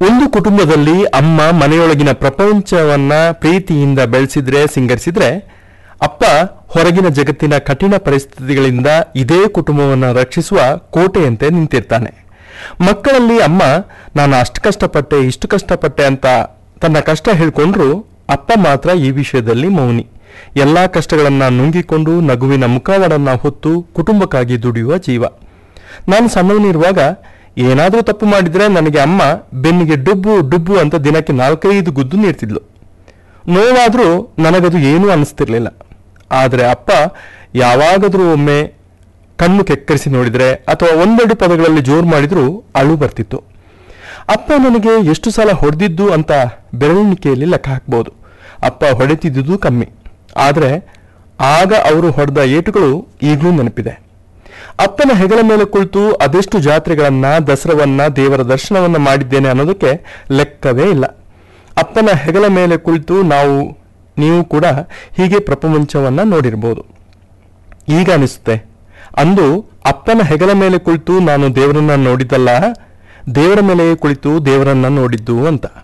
ಒಂದು ಕುಟುಂಬದಲ್ಲಿ ಅಮ್ಮ ಮನೆಯೊಳಗಿನ ಪ್ರಪಂಚವನ್ನ ಪ್ರೀತಿಯಿಂದ ಬೆಳೆಸಿದ್ರೆ ಸಿಂಗರಿಸಿದ್ರೆ ಅಪ್ಪ ಹೊರಗಿನ ಜಗತ್ತಿನ ಕಠಿಣ ಪರಿಸ್ಥಿತಿಗಳಿಂದ ಇದೇ ಕುಟುಂಬವನ್ನು ರಕ್ಷಿಸುವ ಕೋಟೆಯಂತೆ ನಿಂತಿರ್ತಾನೆ ಮಕ್ಕಳಲ್ಲಿ ಅಮ್ಮ ನಾನು ಅಷ್ಟು ಕಷ್ಟಪಟ್ಟೆ ಇಷ್ಟು ಕಷ್ಟಪಟ್ಟೆ ಅಂತ ತನ್ನ ಕಷ್ಟ ಹೇಳ್ಕೊಂಡ್ರು ಅಪ್ಪ ಮಾತ್ರ ಈ ವಿಷಯದಲ್ಲಿ ಮೌನಿ ಎಲ್ಲಾ ಕಷ್ಟಗಳನ್ನ ನುಂಗಿಕೊಂಡು ನಗುವಿನ ಮುಖವಾಡನ್ನ ಹೊತ್ತು ಕುಟುಂಬಕ್ಕಾಗಿ ದುಡಿಯುವ ಜೀವ ನಾನು ಸಣ್ಣವನಿರುವಾಗ ಏನಾದರೂ ತಪ್ಪು ಮಾಡಿದ್ರೆ ನನಗೆ ಅಮ್ಮ ಬೆನ್ನಿಗೆ ಡುಬ್ಬು ಡುಬ್ಬು ಅಂತ ದಿನಕ್ಕೆ ನಾಲ್ಕೈದು ಗುದ್ದು ನೀಡ್ತಿದ್ಲು ನೋವಾದರೂ ನನಗದು ಏನೂ ಅನಿಸ್ತಿರ್ಲಿಲ್ಲ ಆದರೆ ಅಪ್ಪ ಯಾವಾಗಾದರೂ ಒಮ್ಮೆ ಕಣ್ಣು ಕೆಕ್ಕರಿಸಿ ನೋಡಿದ್ರೆ ಅಥವಾ ಒಂದೆರಡು ಪದಗಳಲ್ಲಿ ಜೋರು ಮಾಡಿದ್ರೂ ಅಳು ಬರ್ತಿತ್ತು ಅಪ್ಪ ನನಗೆ ಎಷ್ಟು ಸಲ ಹೊಡೆದಿದ್ದು ಅಂತ ಬೆರಳಿಣಿಕೆಯಲ್ಲಿ ಲೆಕ್ಕ ಹಾಕ್ಬೋದು ಅಪ್ಪ ಹೊಡೆತಿದ್ದುದು ಕಮ್ಮಿ ಆದರೆ ಆಗ ಅವರು ಹೊಡೆದ ಏಟುಗಳು ಈಗಲೂ ನೆನಪಿದೆ ಅಪ್ಪನ ಹೆಗಲ ಮೇಲೆ ಕುಳಿತು ಅದೆಷ್ಟು ಜಾತ್ರೆಗಳನ್ನ ದಸರವನ್ನ ದೇವರ ದರ್ಶನವನ್ನ ಮಾಡಿದ್ದೇನೆ ಅನ್ನೋದಕ್ಕೆ ಲೆಕ್ಕವೇ ಇಲ್ಲ ಅಪ್ಪನ ಹೆಗಲ ಮೇಲೆ ಕುಳಿತು ನಾವು ನೀವು ಕೂಡ ಹೀಗೆ ಪ್ರಪಂಚವನ್ನ ನೋಡಿರ್ಬೋದು ಈಗ ಅನಿಸುತ್ತೆ ಅಂದು ಅಪ್ಪನ ಹೆಗಲ ಮೇಲೆ ಕುಳಿತು ನಾನು ದೇವರನ್ನ ನೋಡಿದ್ದಲ್ಲ ದೇವರ ಮೇಲೆ ಕುಳಿತು ದೇವರನ್ನ ನೋಡಿದ್ದು ಅಂತ